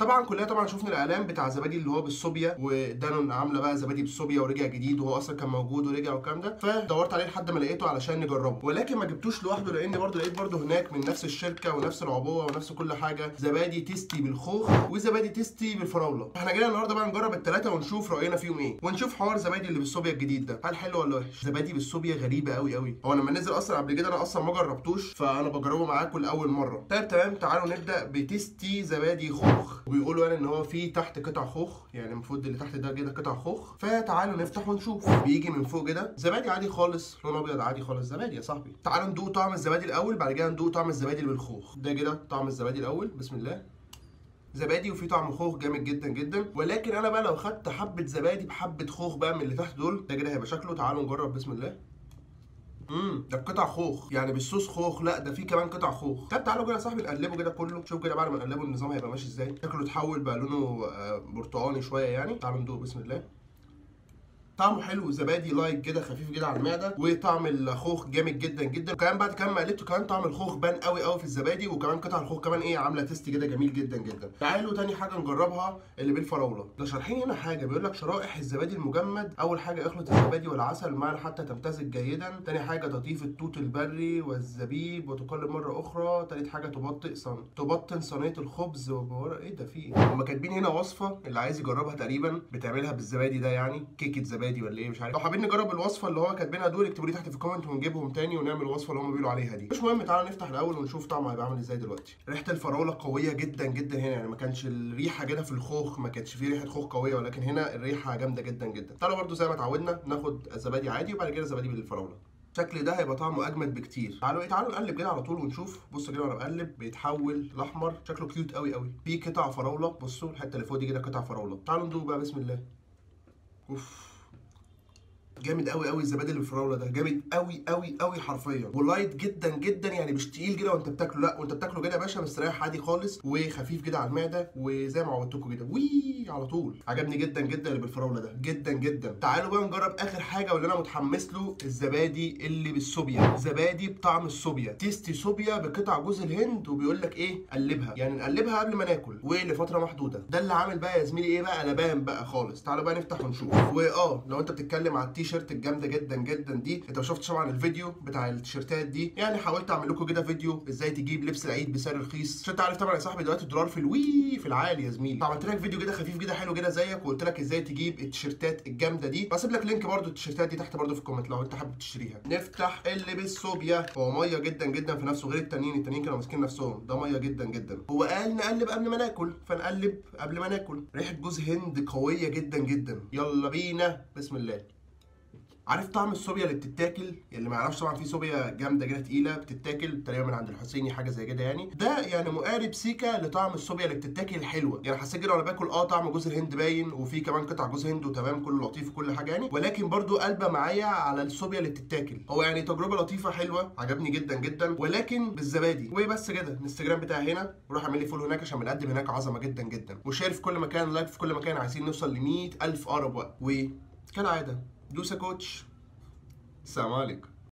طبعا كلنا طبعا شفنا الاعلان بتاع زبادي اللي هو بالصوبيا ودانون عامله بقى زبادي بالصوبيا ورجع جديد وهو اصلا كان موجود ورجع والكلام ده فدورت عليه لحد ما لقيته علشان نجربه ولكن ما جبتوش لوحده لان برضه لقيت برضه هناك من نفس الشركه ونفس العبوه ونفس كل حاجه زبادي تيستي بالخوخ وزبادي تيستي بالفراوله احنا جينا النهارده بقى نجرب الثلاثه ونشوف راينا فيهم ايه ونشوف حوار زبادي اللي بالصوبيا الجديد ده هل حلو ولا وحش زبادي بالصوبيا غريبه قوي قوي هو لما نزل اصلا قبل كده انا اصلا ما جربتوش فانا بجربه معاكم لاول مره طيب تمام تعالوا نبدا بتيستي زبادي خوخ وبيقولوا يعني ان هو في تحت قطع خوخ يعني المفروض اللي تحت ده كده قطع خوخ فتعالوا نفتح ونشوف بيجي من فوق كده زبادي عادي خالص لون ابيض عادي خالص زبادي يا صاحبي تعالوا ندوق طعم الزبادي الاول بعد كده ندوق طعم الزبادي اللي بالخوخ ده كده طعم الزبادي الاول بسم الله زبادي وفي طعم خوخ جامد جدا جدا ولكن انا بقى لو خدت حبه زبادي بحبه خوخ بقى من اللي تحت دول ده كده هيبقى شكله تعالوا نجرب بسم الله امم ده قطع خوخ يعني بالصوص خوخ لا ده في كمان قطع خوخ طب تعالوا كده يا صاحبي نقلبه كده كله شوف كده بعد ما نقلبه النظام هيبقى ماشي ازاي شكله اتحول بقى لونه آه، برتقاني شويه يعني تعالوا ندوق بسم الله طعمه حلو زبادي لايت كده خفيف كده على المعده وطعم الخوخ جامد جدا جدا وكمان بعد كمان ما قلبته كمان طعم الخوخ بان قوي قوي في الزبادي وكمان قطع الخوخ كمان ايه عامله تيست كده جميل جدا جدا تعالوا تاني حاجه نجربها اللي بالفراوله ده شارحين هنا حاجه بيقول لك شرائح الزبادي المجمد اول حاجه اخلط الزبادي والعسل معا حتى تمتزج جيدا تاني حاجه تضيف التوت البري والزبيب وتقلب مره اخرى تالت حاجه تبطئ صن... تبطن صينيه الخبز وبورق ايه ده في ايه هم كاتبين هنا وصفه اللي عايز يجربها تقريبا بتعملها بالزبادي ده يعني كيكه زبادي ولا ايه مش عارف لو حابين نجرب الوصفه اللي هو كاتبينها دول اكتبوا لي تحت في الكومنت ونجيبهم تاني ونعمل الوصفه اللي هم بيقولوا عليها دي مش مهم تعالوا نفتح الاول ونشوف طعمه هيبقى عامل ازاي دلوقتي ريحه الفراوله قويه جدا جدا هنا يعني ما كانش الريحه كده في الخوخ ما كانش فيه ريحه خوخ قويه ولكن هنا الريحه جامده جدا جدا تعالوا برده زي ما اتعودنا ناخد الزبادي عادي وبعد كده زبادي بالفراوله الشكل ده هيبقى طعمه اجمد بكتير تعالوا ايه تعالوا نقلب كده على طول ونشوف بصوا كده وانا بقلب بيتحول لاحمر شكله كيوت قوي قوي في قطع فراوله بصوا الحته اللي فوق دي كده قطع فراوله تعالوا ندوق بقى بسم الله اوف جامد قوي قوي الزبادي اللي بالفراوله ده جامد قوي قوي قوي حرفيا ولايت جدا جدا يعني مش تقيل كده وانت بتاكله لا وانت بتاكله كده يا باشا مستريح عادي خالص وخفيف كده على المعده وزي ما عودتكم كده وي على طول عجبني جدا جدا اللي بالفراوله ده جدا جدا تعالوا بقى نجرب اخر حاجه واللي انا متحمس له الزبادي اللي بالصوبيا زبادي بطعم الصوبيا تيستي صوبيا بقطع جوز الهند وبيقول لك ايه قلبها يعني نقلبها قبل ما ناكل ولفتره محدوده ده اللي عامل بقى يا زميلي ايه بقى لبان بقى خالص تعالوا بقى نفتح ونشوف واه لو انت بتتكلم على التيشيرت الجامده جدا جدا دي انت ما شفتش طبعا الفيديو بتاع التيشيرتات دي يعني حاولت اعمل لكم كده فيديو ازاي تجيب لبس العيد بسعر رخيص عشان انت عارف طبعا يا صاحبي دلوقتي الدولار في الوي في العالي يا زميلي فعملت لك فيديو كده خفيف كده حلو كده زيك وقلت لك ازاي تجيب التيشيرتات الجامده دي بسيب لك لينك برده التيشيرتات دي تحت برده في الكومنت لو انت حابب تشتريها نفتح اللي بالصوبيا هو ميه جدا جدا في نفسه غير التانيين التانيين كانوا ماسكين نفسهم ده ميه جدا جدا هو قال نقلب قبل ما ناكل فنقلب قبل ما ناكل ريحه جوز هند قويه جدا جدا يلا بينا بسم الله عارف طعم الصوبيا اللي بتتاكل اللي ما يعرفش طبعا في صوبيا جامده كده تقيله بتتاكل تقريبا من عند الحسيني حاجه زي كده يعني ده يعني مقارب سيكا لطعم الصوبيا اللي بتتاكل الحلوه يعني حسيت كده وانا باكل اه طعم جوز الهند باين وفي كمان قطع جوز هند وتمام كله لطيف وكل حاجه يعني ولكن برضو قلبه معايا على الصوبيا اللي بتتاكل هو يعني تجربه لطيفه حلوه عجبني جدا جدا ولكن بالزبادي وبس كده الانستجرام بتاعي هنا وروح اعمل لي فولو هناك عشان بنقدم هناك عظمه جدا جدا وشير في كل مكان لايك في كل مكان عايزين نوصل ل 100000 اقرب وقت وكالعاده دوسا كوتش السلام عليكم